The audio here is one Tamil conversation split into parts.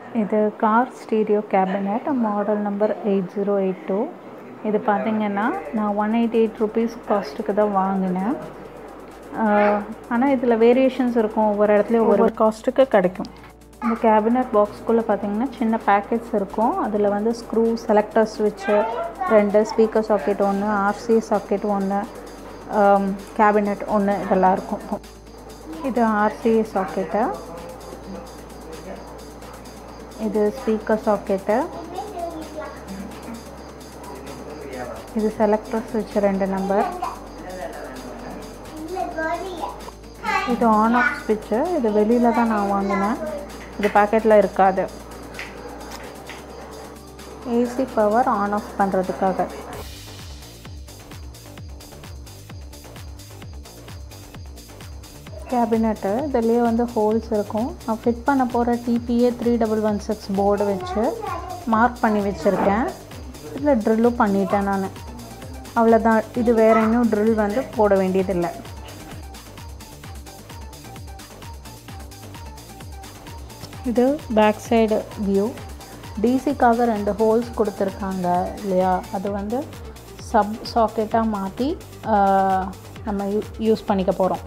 இது car stereo cabinet model number eight zero eight two இது பார்த்தீங்கன்னா நான் ஒன் எயிட்டி எயிட் ருபீஸ் காஸ்ட்டுக்கு தான் வாங்கினேன் ஆனால் இதில் வேரியேஷன்ஸ் இருக்கும் ஒவ்வொரு இடத்துலையும் ஒவ்வொரு காஸ்ட்டுக்கு கிடைக்கும் இந்த கேபினட் பாக்ஸ்குள்ளே பார்த்தீங்கன்னா சின்ன பேக்கெட்ஸ் இருக்கும் அதில் வந்து ஸ்க்ரூ செலக்டர் ஸ்விட்சு ரெண்டு ஸ்பீக்கர் சாக்கெட் ஒன்று ஆர்சி சாக்கெட் ஒன்று கேபினட் ஒன்று இதெல்லாம் இருக்கும் இது ஆர்சி சாக்கெட்டு இது ஸ்பீக்கர் சாக்கெட்டு இது செலக்டர் ஸ்விட்ச் ரெண்டு நம்பர் இது ஆன் ஆஃப் ஸ்விட்சு இது வெளியில் தான் நான் வாங்கினேன் இது பேக்கெட்டில் இருக்காது ஏசி பவர் ஆன் ஆஃப் பண்ணுறதுக்காக கேபினெட்டு இதுலேயே வந்து ஹோல்ஸ் இருக்கும் நான் ஃபிட் பண்ண போகிற TPA three double one six board வச்சு மார்க் பண்ணி வச்சுருக்கேன் இதில் ட்ரில்லும் பண்ணிட்டேன் நான் அவ்வளோதான் இது வேறு இன்னும் ட்ரில் வந்து போட வேண்டியதில்லை இது பேக் சைடு வியூ டிசிக்காக ரெண்டு ஹோல்ஸ் கொடுத்துருக்காங்க இல்லையா அது வந்து சப் சாக்கெட்டாக மாற்றி நம்ம யூ யூஸ் பண்ணிக்க போகிறோம்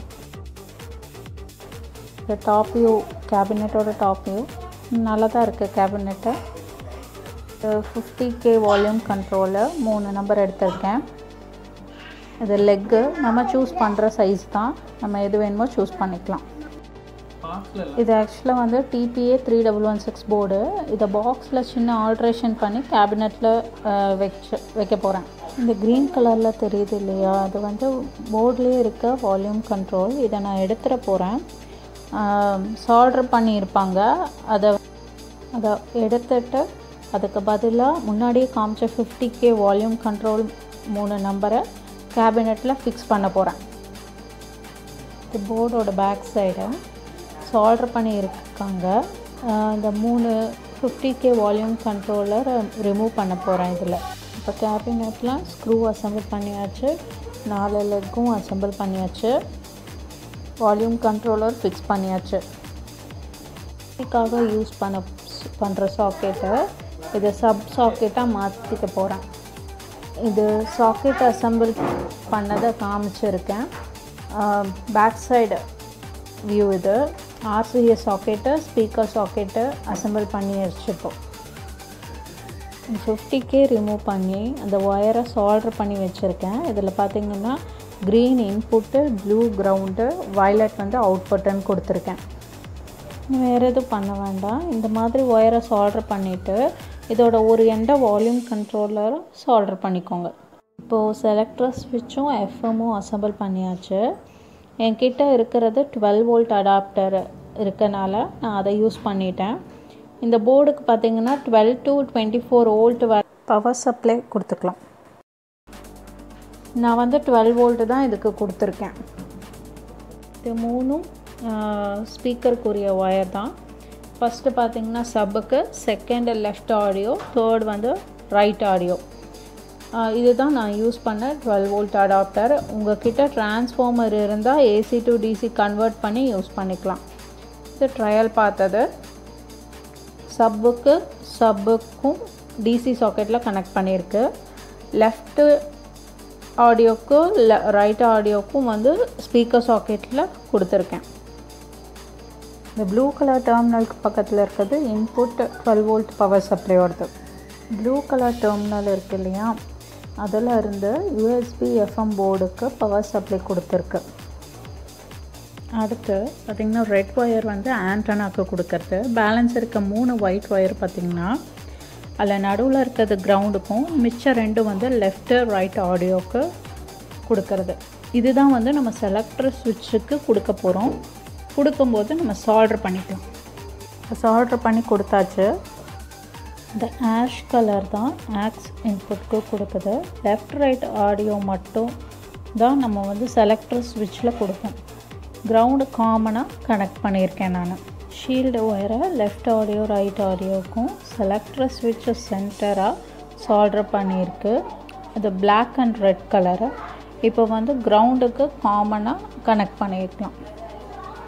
இந்த டாப் வியூ கேபினெட்டோட டாப் வியூ நல்லா தான் இருக்குது cabinet fifty K volume control மூணு நம்பர் எடுத்திருக்கேன் இது லெக்கு நம்ம சூஸ் பண்ணுற சைஸ் தான் நம்ம எது வேணுமோ சூஸ் பண்ணிக்கலாம் இது ஆக்சுவலாக வந்து TPA three double one six board இதை பாக்ஸில் சின்ன ஆல்ட்ரேஷன் பண்ணி கேபினெட்டில் வச்சு வைக்க போகிறேன் இந்த க்ரீன் கலரில் தெரியுது இல்லையா அது வந்து போர்ட்லேயே இருக்க வால்யூம் கண்ட்ரோல் இதை நான் எடுத்துகிற போகிறேன் சால்ட்ரு பண்ணியிருப்பாங்க அதை அதை எடுத்துட்டு அதுக்கு பதிலாக முன்னாடியே காமிச்ச ஃபிஃப்டி கே வால்யூம் கண்ட்ரோல் மூணு நம்பரை கேபினெட்டில் ஃபிக்ஸ் பண்ண போகிறேன் இது போர்டோட பேக் சைடு சால்ட்ரு பண்ணி இருக்காங்க இந்த மூணு fifty K volume controller remove பண்ண போகிறேன் இதில் இப்போ கேபினெட்டில் ஸ்க்ரூ அசம்பிள் பண்ணியாச்சு நாலு லெக்கும் அசம்பிள் பண்ணியாச்சு வால்யூம் கண்ட்ரோலர் ஃபிக்ஸ் பண்ணியாச்சு இதுக்காக யூஸ் பண்ண பண்ணுற சாக்கெட்டை இதை சப் சாக்கெட்டாக மாற்றிக்க போகிறேன் இது சாக்கெட் அசம்பிள் பண்ணதை காமிச்சிருக்கேன் பேக் சைடு வியூ இது RCS socket speaker socket assemble பண்ணி வச்சுப்போம் ஃபிஃப்டி கே ரிமூவ் பண்ணி அந்த ஒயரை சால்ட்ரு பண்ணி வச்சுருக்கேன் இதில் பார்த்திங்கன்னா green input blue ground violet வந்து அவுட்புட்டுன்னு கொடுத்துருக்கேன் வேறு எதுவும் பண்ண வேண்டாம் இந்த மாதிரி ஒயரை சால்ட்ரு பண்ணிவிட்டு இதோட ஒரு எண்டை வால்யூம் கண்ட்ரோலர் சால்ட்ரு பண்ணிக்கோங்க இப்போது செலக்ட்ரஸ் ஸ்விட்சும் எஃப்எம்மும் அசம்பிள் பண்ணியாச்சு என்கிட்ட இருக்கிறது டுவெல் வோல்ட் அடாப்டர் இருக்கனால நான் அதை யூஸ் பண்ணிட்டேன் இந்த போர்டுக்கு பார்த்தீங்கன்னா twelve to twenty four volt வ பவர் சப்ளை கொடுத்துக்கலாம் நான் வந்து டுவெல் வோல்ட்டு தான் இதுக்கு கொடுத்துருக்கேன் இது மூணும் ஸ்பீக்கருக்குரிய ஒயர் தான் ஃபஸ்ட்டு பார்த்தீங்கன்னா சப்புக்கு செகண்டு லெஃப்ட் ஆடியோ தேர்ட் வந்து ரைட் ஆடியோ இதுதான் நான் யூஸ் பண்ண டுவெல் வோல்ட் அடாப்டர் உங்கள் கிட்ட டிரான்ஸ்ஃபார்மர் இருந்தால் ஏசி டு டிசி கன்வெர்ட் பண்ணி யூஸ் பண்ணிக்கலாம் இது ட்ரையல் பார்த்தது சப்புக்கு சப்புக்கும் டிசி சாக்கெட்டில் கனெக்ட் பண்ணியிருக்கு லெஃப்ட்டு ஆடியோக்கும் ரைட் ஆடியோக்கும் வந்து ஸ்பீக்கர் சாக்கெட்டில் கொடுத்துருக்கேன் இந்த ப்ளூ கலர் டெர்மினலுக்கு பக்கத்தில் இருக்கிறது இன்புட் டுவெல் வோல்ட் பவர் சப்ளையோடது ப்ளூ கலர் டெர்மினல் இருக்கு இல்லையா அதில் இருந்து யூஎஸ்பி எஃப்எம் போர்டுக்கு பவர் சப்ளை கொடுத்துருக்கு அடுத்து பார்த்திங்கன்னா ரெட் ஒயர் வந்து ஆண்டனாக்கு கொடுக்கறது பேலன்ஸ் இருக்க மூணு ஒயிட் ஒயர் பார்த்திங்கன்னா அதில் நடுவில் இருக்கிறது கிரவுண்டுக்கும் மிச்சம் ரெண்டும் வந்து லெஃப்ட்டு ரைட் ஆடியோவுக்கு கொடுக்கறது இதுதான் வந்து நம்ம செலக்டர் சுவிட்சுக்கு கொடுக்க போகிறோம் கொடுக்கும்போது நம்ம சால்ட்ரு பண்ணிக்கலாம் சால்ட்ரு பண்ணி கொடுத்தாச்சு இந்த ஆஷ் கலர் தான் ஆக்ஸ் இன்புட்க்கு கொடுக்குது லெஃப்ட் ரைட் ஆடியோ மட்டும் தான் நம்ம வந்து செலக்டர் ஸ்விட்சில் கொடுப்போம் கிரவுண்டு காமனாக கனெக்ட் பண்ணியிருக்கேன் நான் ஷீல்டு ஒயரை லெஃப்ட் ஆடியோ ரைட் ஆடியோவுக்கும் செலக்டர் ஸ்விட்சை சென்டராக சால்ட்ரு பண்ணியிருக்கு அது பிளாக் அண்ட் ரெட் கலரு இப்போ வந்து கிரவுண்டுக்கு காமனாக கனெக்ட் பண்ணியிருக்கலாம்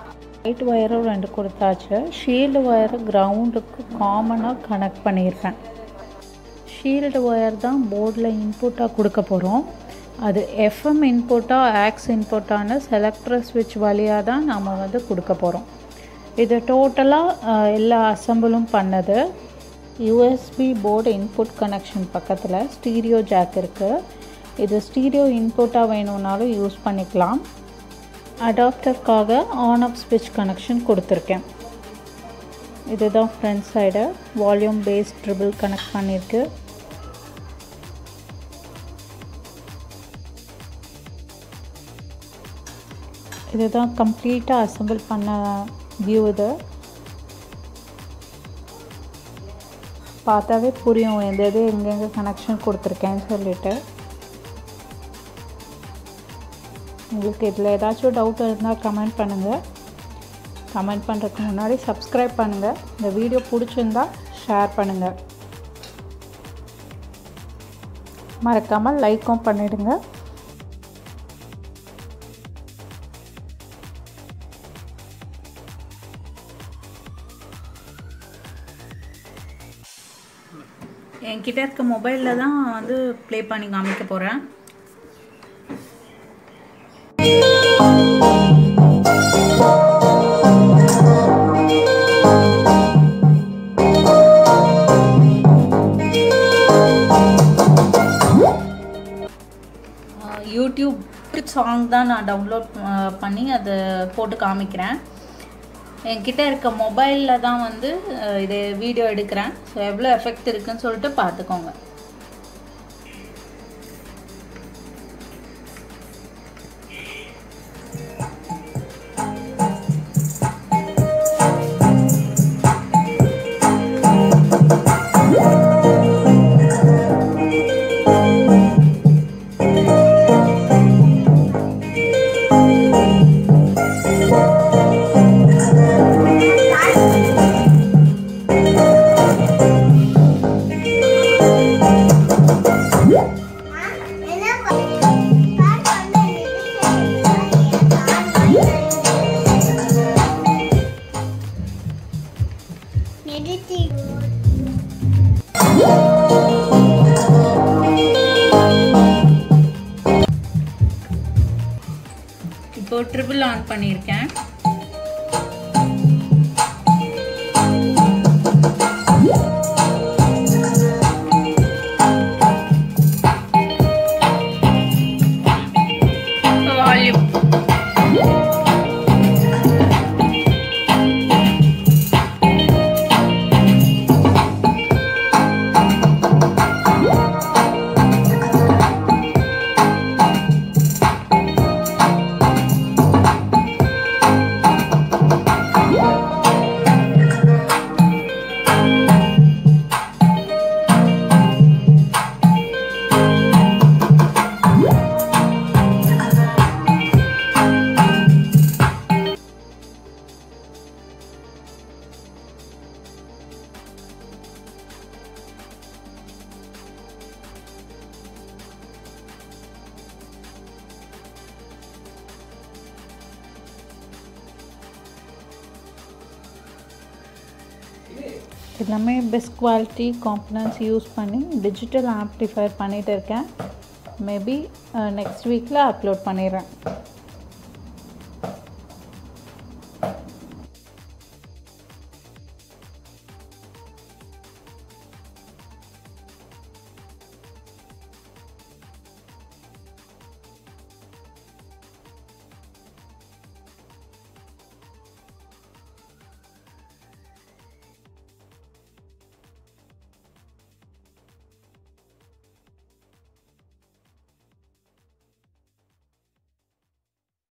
லைட் ஒயரும் ரெண்டு கொடுத்தாச்சு ஷீல்டு ஒயரை கிரவுண்டுக்கு காமனாக கனெக்ட் பண்ணியிருப்பேன் ஷீல்டு ஒயர் தான் போர்டில் இன்புட்டாக கொடுக்க போகிறோம் அது எஃப்எம் இன்புட்டா ஆக்ஸ் இன்புட்டான செலக்டர் ஸ்விட்ச் வழியாக தான் நாம் வந்து கொடுக்க போகிறோம் இது டோட்டலாக எல்லா அசம்பிளும் பண்ணது யூஎஸ்பி போர்டு இன்புட் கனெக்ஷன் பக்கத்தில் ஸ்டீரியோ ஜாக் இருக்குது இது ஸ்டீரியோ இன்புட்டாக வேணும்னாலும் யூஸ் பண்ணிக்கலாம் அடாப்டருக்காக ஆன் ஆஃப் ஸ்விட்ச் கனெக்ஷன் கொடுத்துருக்கேன் இதுதான் front side volume bass treble connect பண்ணியிருக்கு இதுதான் கம்ப்ளீட்டாக அசம்பிள் பண்ண வியூ இது பார்த்தாவே புரியும் எந்த இது எங்கெங்கே கனெக்ஷன் கொடுத்துருக்கேன்னு சொல்லிட்டு உங்களுக்கு இதில் ஏதாச்சும் டவுட் இருந்தால் கமெண்ட் பண்ணுங்கள் கமெண்ட் பண்ணுறதுக்கு முன்னாடி சப்ஸ்கிரைப் பண்ணுங்கள் இந்த வீடியோ பிடிச்சிருந்தா ஷேர் பண்ணுங்கள் மறக்காமல் லைக்கும் பண்ணிவிடுங்க என்கிட்ட இருக்க மொபைலில் தான் வந்து ப்ளே பண்ணி காமிக்க போகிறேன் யூடியூப் சாங் தான் நான் டவுன்லோட் பண்ணி அதை போட்டு காமிக்கிறேன் என்கிட்ட இருக்க மொபைலில் தான் வந்து இது வீடியோ எடுக்கிறேன் ஸோ எவ்வளோ எஃபெக்ட் இருக்குன்னு சொல்லிட்டு பார்த்துக்கோங்க இப்போ ட்ரிபிள் ஆன் பண்ணியிருக்கேன் வால்யூம் எல்லாமே பெஸ்ட் குவாலிட்டி காம்பனன்ஸ் யூஸ் பண்ணி டிஜிட்டல் ஆம்ப்ளிஃபையர் பண்ணிகிட்டு இருக்கேன் மேபி நெக்ஸ்ட் வீக்கில் அப்லோட் பண்ணிடுறேன்